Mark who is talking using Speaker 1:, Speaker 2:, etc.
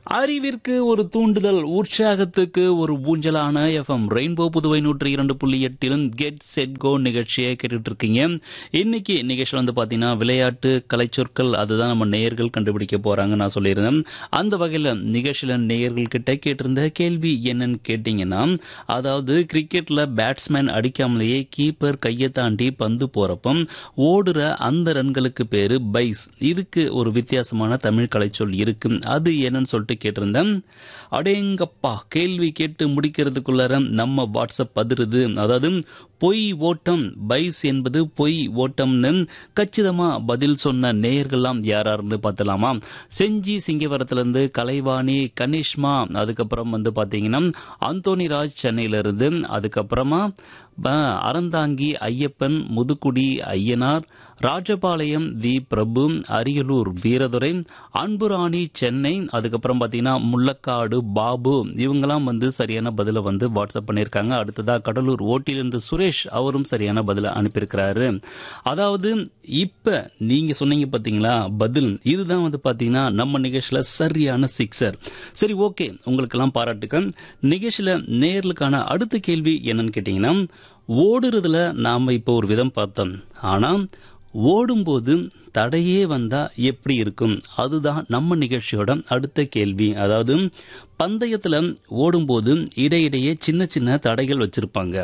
Speaker 1: அறிவிற்கு ஒரு தூண்டுதல் உற்சாகத்துக்கு ஒரு ஊஞ்சலான எஃப்எம் ரெயின்போ புதுவை நூற்றி இரண்டு புள்ளி எட்டிலும் கெட் செட் கோ நிகழ்ச்சியை கேட்டுட்டு இருக்கீங்க இன்னைக்கு நிகழ்ச்சியில் வந்து பார்த்தீங்கன்னா விளையாட்டு கலைச்சொற்கள் அதுதான் நம்ம நேயர்கள் கண்டுபிடிக்க போறாங்க நான் சொல்லியிருந்தேன் அந்த வகையில் நிகழ்ச்சியில் நேயர்கள் கிட்ட கேட்டிருந்த கேள்வி என்னன்னு கேட்டீங்கன்னா அதாவது கிரிக்கெட்ல பேட்ஸ்மேன் அடிக்காமலேயே கீப்பர் கையை தாண்டி பந்து போறப்ப ஓடுற அந்த ரன்களுக்கு பேரு பைஸ் இதுக்கு ஒரு வித்தியாசமான தமிழ் கலைச்சொல் இருக்கு அது என்னன்னு சொல்லிட்டு கேட்டிருந்தேன் அடேங்கப்பா கேள்வி கேட்டு முடிக்கிறதுக்குள்ளார நம்ம வாட்ஸ்அப் அதிருது அதாவது பொய் ஓட்டம் பைஸ் என்பது பொய் ஓட்டம்னு கச்சிதமா பதில் சொன்ன நேயர்கள்லாம் யாராருன்னு பார்த்தலாமா செஞ்சி சிங்கவரத்திலிருந்து கலைவாணி கனிஷ்மா அதுக்கப்புறம் வந்து பாத்தீங்கன்னா அந்தோனி ராஜ் சென்னையிலிருந்து அதுக்கப்புறமா ப- அறந்தாங்கி ஐயப்பன் முதுக்குடி ஐயனார் ராஜபாளையம் வி பிரபு அரியலூர் வீரதுரை அன்புராணி சென்னை அதுக்கப்புறம் பார்த்தீங்கன்னா முள்ளக்காடு பாபு இவங்கெல்லாம் வந்து சரியான பதிலை வந்து வாட்ஸ்அப் பண்ணியிருக்காங்க அடுத்ததா கடலூர் ஓட்டிலிருந்து சுரேஷ் அவரும் சரியான பதிலை அனுப்பியிருக்கிறாரு அதாவது இப்ப நீங்க சொன்னீங்க பாத்தீங்களா பதில் இதுதான் வந்து பாத்தீங்கன்னா நம்ம நிகழ்ச்சியில சரியான சிக்ஸர் சரி ஓகே உங்களுக்கெல்லாம் பாராட்டுக்கள் நிகழ்ச்சியில நேர்களுக்கான அடுத்த கேள்வி என்னன்னு கேட்டீங்கன்னா ஓடுறதுல நாம இப்போ ஒரு விதம் பார்த்தோம் ஆனா ஓடும்போது தடையே வந்தா எப்படி இருக்கும் அதுதான் நம்ம நிகழ்ச்சியோட அடுத்த கேள்வி அதாவது பந்தயத்துல ஓடும்போது இடையிடையே சின்ன சின்ன தடைகள் வச்சிருப்பாங்க